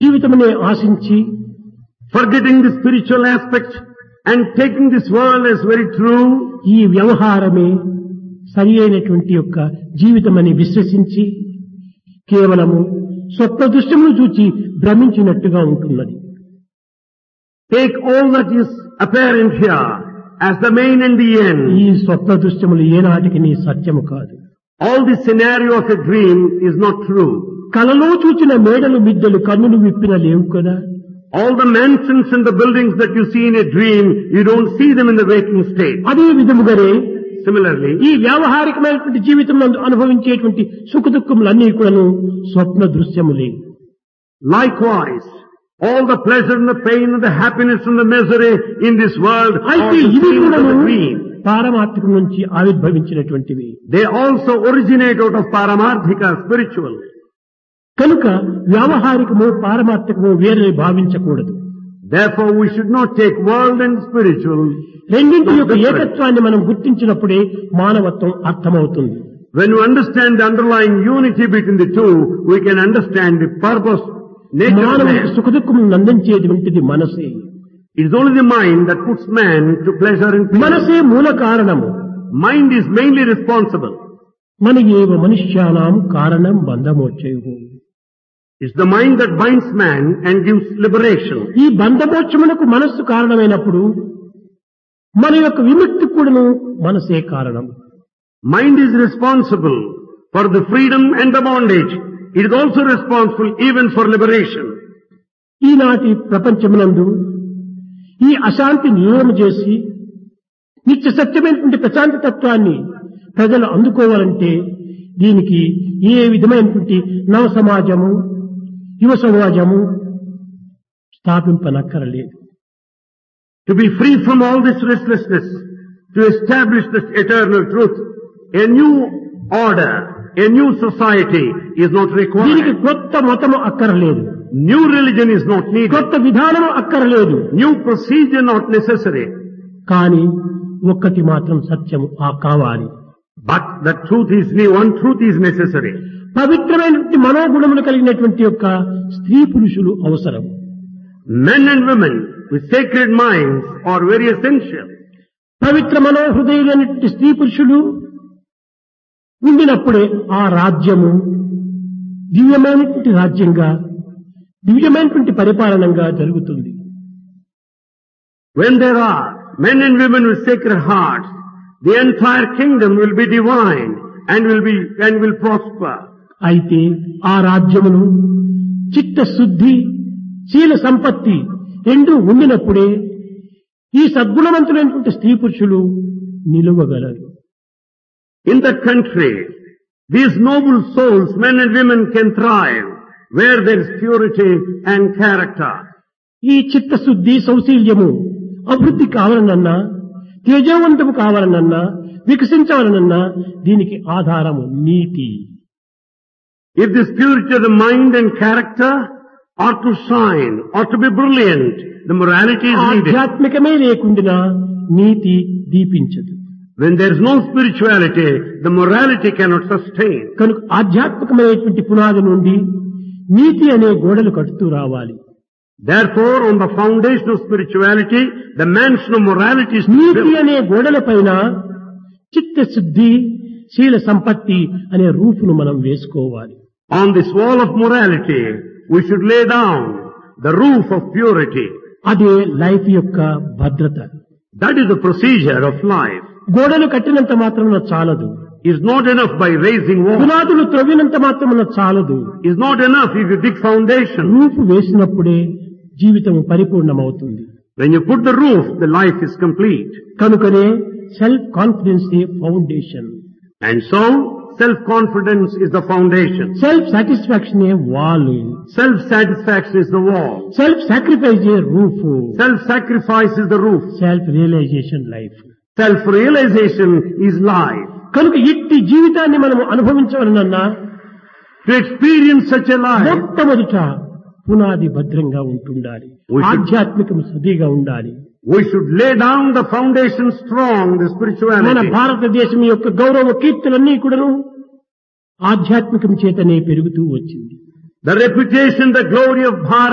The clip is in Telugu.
జీవితమునే ఆశించి forgetting the spiritual aspect and taking this world as very true, ఈ వ్యవహారమే సరి అయినటువంటి యొక్క జీవితమని విశ్వసించి కేవలము స్వప్న దృశ్యమును చూచి భ్రమించినట్టుగా ఉంటున్నది take all that is apparent here as the main and the end. ఈ స్వప్న దృశ్యములు ఏనాటికి నీ సత్యము కాదు All the scenario of a dream is not true. కలలో చూచిన మేడలు మిద్దెలు కన్నులు విప్పిన లేవు కదా All the mansions and the buildings that you see in a dream, you don't see them in the waking state. అదే విధముగానే Similarly, ఈ వ్యావహారికమైనటువంటి జీవితం అనుభవించేటువంటి సుఖ దుఃఖములన్నీ కూడాను స్వప్న దృశ్యములే likewise, all the pleasure and the pain and the happiness and the misery in this world are అయితే the ఇవి scenes of కూడాను a dream. పారమార్థికం నుంచి ఆవిర్భవించినటువంటివి They also originate out of paramarthika, spiritual. కనుక వ్యావహారికము పారమార్థికము వేరే భావించకూడదు Therefore, we should not take world and spiritual. రెండింటి యొక్క ఏకత్వాన్ని మనం గుర్తించినప్పుడే మానవత్వం అర్థమవుతుంది When we understand the underlying unity between the two, we can understand the purpose, nature of మానవునికి man. సుఖ దుఃఖము నందించేటువంటిది మనసే It is only the mind that puts man to pleasure and pain. మనసే మూల కారణము Mind is mainly responsible. మన ఏవ మనుష్యానాం కారణం బంధమోక్షయు It's the mind that binds man and gives liberation. ఈ బంధమోక్షమునకు మనస్సు కారణమైనప్పుడు మన యొక్క విముక్తి కూడాను మనసే కారణం Mind is responsible for the freedom and the bondage. It is also responsible even for liberation. ఈనాటి ప్రపంచమునందు ఈ అశాంతి నియమం చేసి నిత్య సత్యమైనటువంటి ప్రశాంతి తత్వాన్ని ప్రజలు అందుకోవాలంటే దీనికి ఏ విధమైనటువంటి నవ సమాజము యువ సమాజము స్థాపింపనక్కరలేదు To be free from all this restlessness, to establish this eternal truth, a new order, a new society is not దీనికి required. కొత్త మతము అక్కరలేదు New religion is not needed. కొత్త విధానము అక్కరలేదు New procedure not necessary. కానీ ఒక్కటి మాత్రం సత్యము ఆ కావాలి But the truth is new. One truth is necessary. పవిత్రమైనటువంటి మనోగుణములు కలిగినటువంటి యొక్క స్త్రీ పురుషులు అవసరం Men and women with sacred minds are very essential. పవిత్ర మనోహృదయులైనటువంటి స్త్రీ పురుషులు ఉండినప్పుడే ఆ రాజ్యము దివ్యమైనటువంటి రాజ్యంగా దివ్యమైనటువంటి పరిపాలనంగా జరుగుతుంది When there are men and women with sacred hearts, the entire kingdom will be divine and will be and will prosper. అయితే ఆ రాజ్యమును చిత్తశుద్ధి శీల సంపత్తి రెండు ఉండినప్పుడే ఈ సద్గుణవంతులైనటువంటి స్త్రీ పురుషులు నిలువగలరు In the country, these noble souls, men and women, can thrive where there is purity and character. ఈ చిత్తశుద్ధి సౌశీల్యము అభివృద్ధి కావాలనన్నా తేజవంతము కావాలనన్నా వికసించాలనన్నా దీనికి ఆధారము నీతి If this purity of the mind and character are to shine, or to be brilliant, the morality is needed. ఆధ్యాత్మికమే లేకుండా నీతి దీపించదు When there is no spirituality, the morality cannot sustain. కనుక ఆధ్యాత్మికమైనటువంటి పునాది నుండి నీతి అనే గోడలు కడుతూ రావాలి Therefore, on the foundation of spirituality, the mansion of morality is to be నీతి built. అనే గోడల పైన చిత్తశుద్ధి శీల సంపత్తి అనే రూపును మనం వేసుకోవాలి On this wall of morality, we should lay down the roof of purity. అదే లైఫ్ యొక్క భద్రత That is the procedure of life. గోడలు కట్టినంత మాత్రమున చాలదు Is not enough by raising walls. పునాదులు త్రవ్వినంత మాత్రమున చాలదు Is not enough if you dig foundation. రూపు వేసినప్పుడే జీవితం పరిపూర్ణమవుతుంది When you put the roof, the life is complete. కనుకనే self confidence foundation And so, self-confidence is the foundation. Self satisfaction wall Self-satisfaction is the wall. Self sacrifice roof Self-sacrifice is the roof. Self realisation life Self-realization is life. కనుక ఇట్టి జీవితాన్ని మనం అనుభవించవలనన్నా To experience such a life, మొట్టమొదట పునాది భద్రంగా ఉంటుండాలి We should- ఆధ్యాత్మికం సదిగా ఉండాలి we should lay down the foundation strong, the మన spirituality. భారతదేశం యొక్క గౌరవ కీర్తులన్నీ కూడాను ఆధ్యాత్మికం చేతనే పెరుగుతూ వచ్చింది The reputation, the glory of Bharat